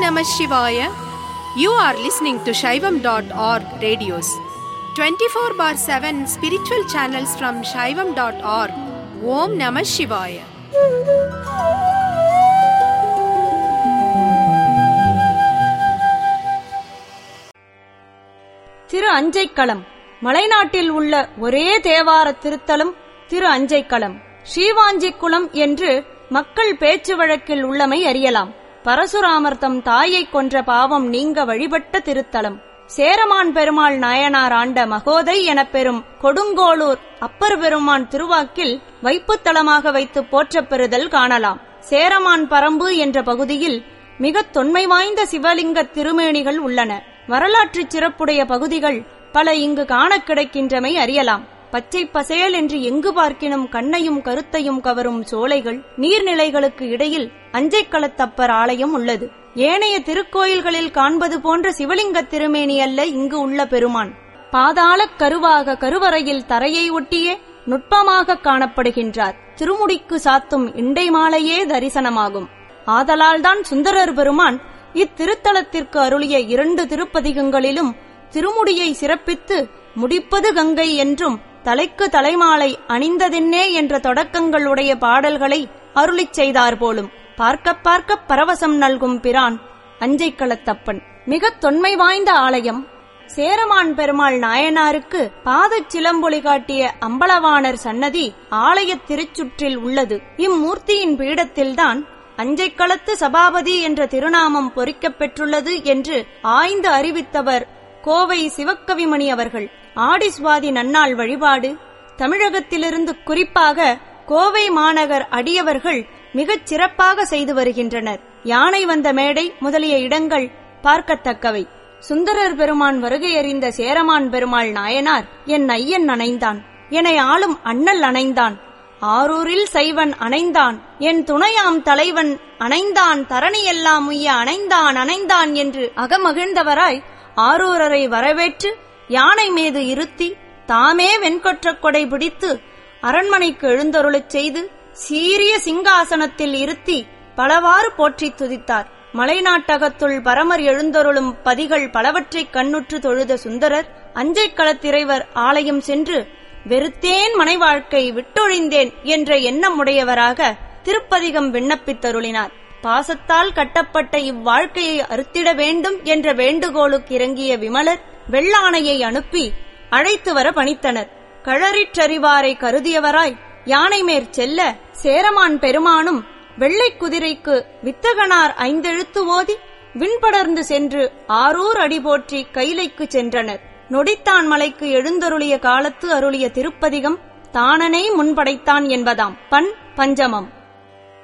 Namah Shivaya. You are listening to Shaivam.org radios. 24 bar 7 spiritual channels from Shaivam.org. Om Namah Shivaya. திரு அஞ்சைக்களம் மலைநாட்டில் உள்ள ஒரே தேவார திருத்தலம் திரு அஞ்சைக்களம் ஸ்ரீவாஞ்சிக்குளம் என்று மக்கள் பேச்சு வழக்கில் உள்ளமை அறியலாம் பரசுராமர் தம் தாயைக் கொன்ற பாவம் நீங்க வழிபட்ட திருத்தலம் சேரமான் பெருமாள் நாயனார் ஆண்ட மகோதை எனப் பெறும் கொடுங்கோளூர் அப்பர் பெருமான் திருவாக்கில் வைப்புத்தலமாக வைத்து போற்றப் பெறுதல் காணலாம் சேரமான் பரம்பு என்ற பகுதியில் மிகத் தொன்மை வாய்ந்த சிவலிங்க திருமேனிகள் உள்ளன வரலாற்றுச் சிறப்புடைய பகுதிகள் பல இங்கு காணக் கிடைக்கின்றமை அறியலாம் பச்சை பசேல் என்று எங்கு பார்க்கினும் கண்ணையும் கருத்தையும் கவரும் சோலைகள் நீர்நிலைகளுக்கு இடையில் அஞ்சைக்களத்தப்பர் ஆலயம் உள்ளது ஏனைய திருக்கோயில்களில் காண்பது போன்ற சிவலிங்க திருமேனி அல்ல இங்கு உள்ள பெருமான் பாதாளக் கருவாக கருவறையில் தரையை ஒட்டியே நுட்பமாக காணப்படுகின்றார் திருமுடிக்கு சாத்தும் இண்டை மாலையே தரிசனமாகும் ஆதலால்தான் சுந்தரர் பெருமான் இத்திருத்தலத்திற்கு அருளிய இரண்டு திருப்பதிகங்களிலும் திருமுடியை சிறப்பித்து முடிப்பது கங்கை என்றும் தலைக்கு தலைமாலை அணிந்ததென்னே என்ற தொடக்கங்களுடைய பாடல்களை அருளிச் செய்தார் போலும் பார்க்க பார்க்க பரவசம் நல்கும் பிரான் அஞ்சைக்களத்தப்பன் மிகத் தொன்மை வாய்ந்த ஆலயம் சேரமான் பெருமாள் நாயனாருக்கு பாதச் சிலம்பொலி காட்டிய அம்பலவாணர் சன்னதி ஆலயத் திருச்சுற்றில் உள்ளது இம்மூர்த்தியின் பீடத்தில்தான் அஞ்சைக்களத்து சபாபதி என்ற திருநாமம் பொறிக்கப் பெற்றுள்ளது என்று ஆய்ந்து அறிவித்தவர் கோவை சிவக்கவிமணி அவர்கள் ஆடிஸ்வாதி நன்னாள் வழிபாடு தமிழகத்திலிருந்து குறிப்பாக கோவை மாநகர் அடியவர்கள் மிகச் சிறப்பாக செய்து வருகின்றனர் யானை வந்த மேடை முதலிய இடங்கள் பார்க்கத்தக்கவை சுந்தரர் பெருமான் வருகையறிந்த சேரமான் பெருமாள் நாயனார் என் ஐயன் அணைந்தான் என்னை ஆளும் அண்ணல் அணைந்தான் ஆரூரில் சைவன் அணைந்தான் என் துணையாம் தலைவன் அணைந்தான் தரணியெல்லாம் உய்ய அணைந்தான் அணைந்தான் என்று அகமகிழ்ந்தவராய் ஆரூரரை வரவேற்று யானை மீது இருத்தி தாமே வெண்கொற்றக் கொடை பிடித்து அரண்மனைக்கு எழுந்தருளச் செய்து சீரிய சிங்காசனத்தில் இருத்தி பலவாறு போற்றித் துதித்தார் மலைநாட்டகத்துள் பரமர் எழுந்தருளும் பதிகள் பலவற்றைக் கண்ணுற்று தொழுத சுந்தரர் அஞ்சைக் களத்திறைவர் ஆலயம் சென்று வெறுத்தேன் மனை வாழ்க்கை விட்டொழிந்தேன் என்ற எண்ணம் உடையவராக திருப்பதிகம் விண்ணப்பித்தருளினார் பாசத்தால் கட்டப்பட்ட இவ்வாழ்க்கையை அறுத்திட வேண்டும் என்ற வேண்டுகோளுக்கு இறங்கிய விமலர் வெள்ளானையை அனுப்பி அழைத்து வர பணித்தனர் கழறிற்றறிவாரை கருதியவராய் யானை மேற் செல்ல சேரமான் பெருமானும் வெள்ளைக் குதிரைக்கு வித்தகனார் ஐந்தெழுத்து ஓதி விண்படர்ந்து சென்று ஆரூர் அடி போற்றி கைலைக்கு சென்றனர் நொடித்தான் மலைக்கு எழுந்தருளிய காலத்து அருளிய திருப்பதிகம் தானனை முன்படைத்தான் என்பதாம் பண் பஞ்சமம்